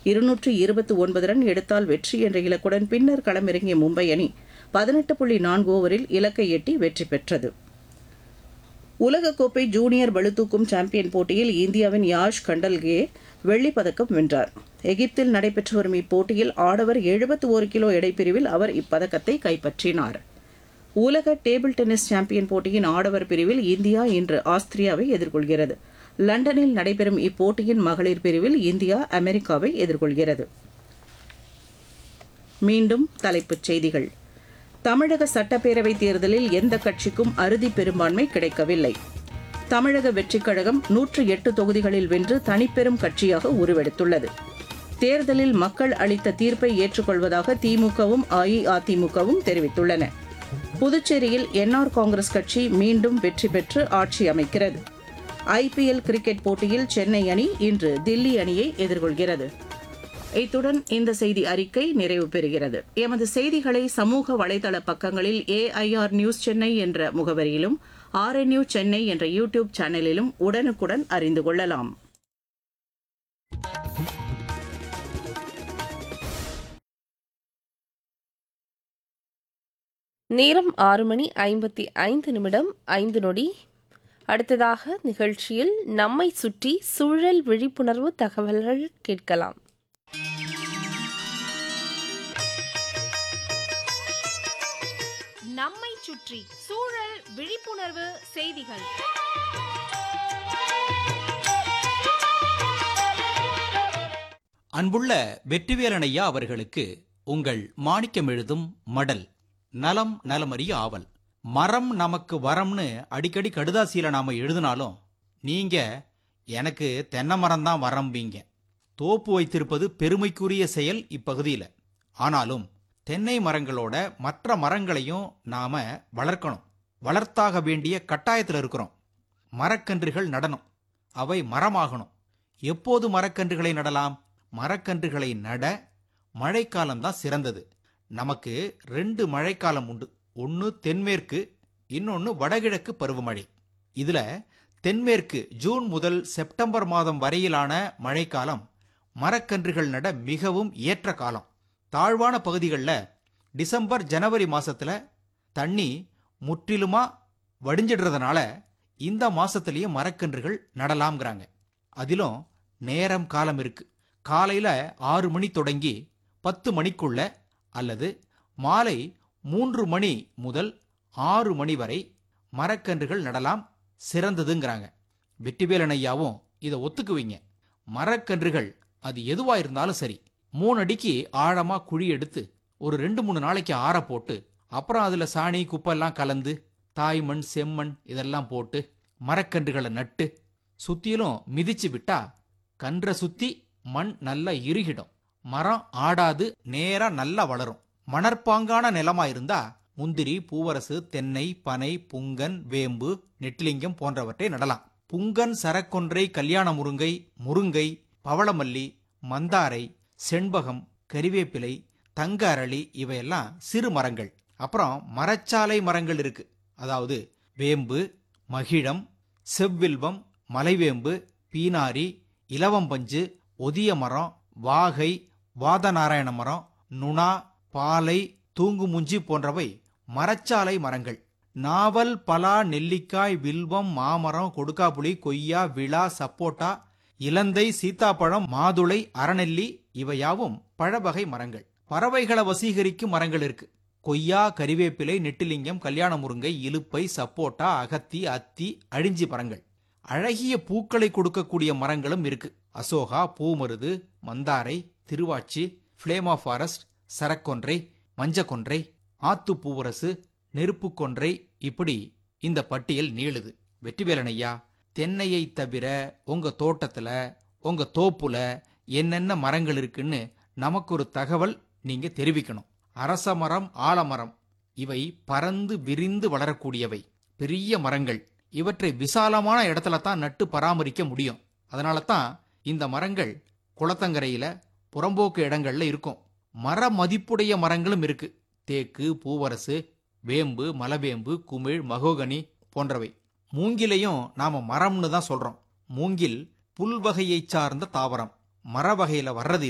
இருநூற்று இருபத்தி ஒன்பது ரன் எடுத்தால் வெற்றி என்ற இலக்குடன் பின்னர் களமிறங்கிய மும்பை அணி பதினெட்டு புள்ளி நான்கு ஓவரில் இலக்கை எட்டி வெற்றி பெற்றது உலகக்கோப்பை ஜூனியர் பளுதூக்கும் சாம்பியன் போட்டியில் இந்தியாவின் யாஷ் கண்டல்கே வெள்ளிப் பதக்கம் வென்றார் எகிப்தில் நடைபெற்று வரும் இப்போட்டியில் ஆடவர் எழுபத்தி ஒரு கிலோ எடைப்பிரிவில் அவர் இப்பதக்கத்தை கைப்பற்றினார் உலக டேபிள் டென்னிஸ் சாம்பியன் போட்டியின் ஆடவர் பிரிவில் இந்தியா இன்று ஆஸ்திரியாவை எதிர்கொள்கிறது லண்டனில் நடைபெறும் இப்போட்டியின் மகளிர் பிரிவில் இந்தியா அமெரிக்காவை எதிர்கொள்கிறது மீண்டும் தலைப்புச் செய்திகள் தமிழக சட்டப்பேரவைத் தேர்தலில் எந்த கட்சிக்கும் அறுதி பெரும்பான்மை கிடைக்கவில்லை தமிழக வெற்றிக் கழகம் நூற்று எட்டு தொகுதிகளில் வென்று தனிப்பெரும் கட்சியாக உருவெடுத்துள்ளது தேர்தலில் மக்கள் அளித்த தீர்ப்பை ஏற்றுக்கொள்வதாக திமுகவும் அஇஅதிமுகவும் தெரிவித்துள்ளன புதுச்சேரியில் என்ஆர் காங்கிரஸ் கட்சி மீண்டும் வெற்றி பெற்று ஆட்சி அமைக்கிறது ஐபிஎல் கிரிக்கெட் போட்டியில் சென்னை அணி இன்று தில்லி அணியை எதிர்கொள்கிறது இத்துடன் இந்த செய்தி அறிக்கை நிறைவு பெறுகிறது எமது செய்திகளை சமூக வலைதள பக்கங்களில் ஏஐஆர் நியூஸ் சென்னை என்ற முகவரியிலும் ஆர்என்யூ சென்னை என்ற யூடியூப் சேனலிலும் உடனுக்குடன் அறிந்து கொள்ளலாம் நேரம் ஆறு மணி ஐம்பத்தி ஐந்து நிமிடம் ஐந்து நொடி அடுத்ததாக நிகழ்ச்சியில் நம்மை சுற்றி சூழல் விழிப்புணர்வு தகவல்கள் கேட்கலாம் நம்மை சுற்றி சூழல் விழிப்புணர்வு செய்திகள் அன்புள்ள வெற்றிவேலன் ஐயா அவர்களுக்கு உங்கள் மாணிக்கம் எழுதும் மடல் நலம் நலமறிய ஆவல் மரம் நமக்கு வரம்னு அடிக்கடி கடுதாசியில நாம எழுதினாலும் நீங்க எனக்கு தென்னை மரம் தான் வரம்பீங்க தோப்பு வைத்திருப்பது பெருமைக்குரிய செயல் இப்பகுதியில் ஆனாலும் தென்னை மரங்களோட மற்ற மரங்களையும் நாம வளர்க்கணும் வளர்த்தாக வேண்டிய கட்டாயத்தில் இருக்கிறோம் மரக்கன்றுகள் நடணும் அவை மரமாகணும் எப்போது மரக்கன்றுகளை நடலாம் மரக்கன்றுகளை நட மழைக்காலம் தான் சிறந்தது நமக்கு ரெண்டு மழைக்காலம் உண்டு ஒன்று தென்மேற்கு இன்னொன்று வடகிழக்கு பருவமழை இதுல தென்மேற்கு ஜூன் முதல் செப்டம்பர் மாதம் வரையிலான மழைக்காலம் மரக்கன்றுகள் நட மிகவும் ஏற்ற காலம் தாழ்வான பகுதிகளில் டிசம்பர் ஜனவரி மாசத்துல தண்ணி முற்றிலுமா வடிஞ்சிடுறதுனால இந்த மாசத்திலேயே மரக்கன்றுகள் நடலாம்ங்கிறாங்க அதிலும் நேரம் காலம் இருக்கு காலையில ஆறு மணி தொடங்கி பத்து மணிக்குள்ள அல்லது மாலை மூன்று மணி முதல் ஆறு மணி வரை மரக்கன்றுகள் நடலாம் சிறந்ததுங்கிறாங்க வெற்றிவேலன் ஐயாவும் இதை ஒத்துக்குவீங்க மரக்கன்றுகள் அது எதுவா இருந்தாலும் சரி மூணு அடிக்கு ஆழமா குழி எடுத்து ஒரு ரெண்டு மூணு நாளைக்கு ஆற போட்டு அப்புறம் அதுல சாணி குப்பெல்லாம் கலந்து தாய்மண் செம்மண் இதெல்லாம் போட்டு மரக்கன்றுகளை நட்டு சுத்திலும் மிதிச்சு விட்டா கன்றை சுத்தி மண் நல்லா இறுகிடும் மரம் ஆடாது நேரா நல்லா வளரும் மணற்பாங்கான நிலமா இருந்தா முந்திரி பூவரசு தென்னை பனை புங்கன் வேம்பு நெட்டிலிங்கம் போன்றவற்றை நடலாம் புங்கன் சரக்கொன்றை கல்யாண முருங்கை முருங்கை பவளமல்லி மந்தாரை செண்பகம் கறிவேப்பிலை தங்க அரளி இவையெல்லாம் சிறு மரங்கள் அப்புறம் மரச்சாலை மரங்கள் இருக்கு அதாவது வேம்பு மகிழம் செவ்வில்வம் மலைவேம்பு பீனாரி இலவம்பஞ்சு ஒதிய மரம் வாகை வாதநாராயண மரம் நுணா பாலை தூங்குமுஞ்சி போன்றவை மரச்சாலை மரங்கள் நாவல் பலா நெல்லிக்காய் வில்வம் மாமரம் கொடுக்காப்புளி கொய்யா விழா சப்போட்டா இலந்தை சீத்தாப்பழம் மாதுளை அறநெல்லி இவையாவும் பழவகை மரங்கள் பறவைகளை வசீகரிக்கும் மரங்கள் இருக்கு கொய்யா கறிவேப்பிலை நெட்டிலிங்கம் கல்யாண முருங்கை இலுப்பை சப்போட்டா அகத்தி அத்தி அழிஞ்சி மரங்கள் அழகிய பூக்களை கொடுக்கக்கூடிய மரங்களும் இருக்கு அசோகா பூமருது மந்தாரை திருவாச்சி பிளேமா ஃபாரஸ்ட் சரக்கொன்றை மஞ்சக்கொன்றை ஆத்து பூவரசு நெருப்பு கொன்றை இப்படி இந்த பட்டியல் நீளுது வெற்றிவேலன் ஐயா தென்னையை தவிர உங்க தோட்டத்துல உங்க தோப்புல என்னென்ன மரங்கள் இருக்குன்னு நமக்கு ஒரு தகவல் நீங்க தெரிவிக்கணும் அரச மரம் ஆலமரம் இவை பறந்து விரிந்து வளரக்கூடியவை பெரிய மரங்கள் இவற்றை விசாலமான இடத்துல தான் நட்டு பராமரிக்க முடியும் அதனால தான் இந்த மரங்கள் குளத்தங்கரையில புறம்போக்கு இடங்கள்ல இருக்கும் மர மதிப்புடைய மரங்களும் இருக்கு தேக்கு பூவரசு வேம்பு மலவேம்பு குமிழ் மகோகனி போன்றவை மூங்கிலையும் நாம மரம்னு தான் சொல்றோம் மூங்கில் புல் வகையைச் சார்ந்த தாவரம் மர வகையில வர்றது